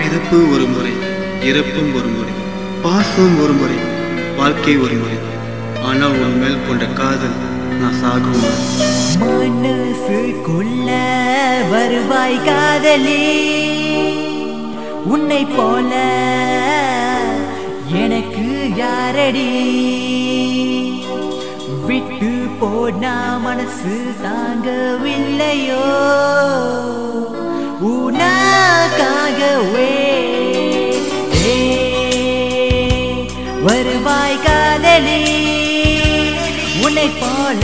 பிறப்பு ஒரு முறை இறப்பும் ஒரு முறை பாசம் ஒரு முறை வாழ்க்கை ஒரு முறை ஆனால் உன் மேல் கொண்ட காதல் நான் சாகும் வரை. மனசுக்குள்ள வருவாய் காதலி உன்னை போல எனக்கு யாரடி விட்டு போனா மனசு தாங்கவில்லையோ உனக்காகவே ஏ, வருவாய் காதலி உன்னை போல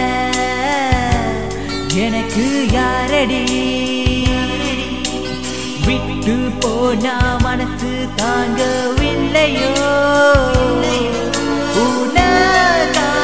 எனக்கு யாரடி விட்டு போனா மனசு தாங்கவில்லையோ உனக்காகவே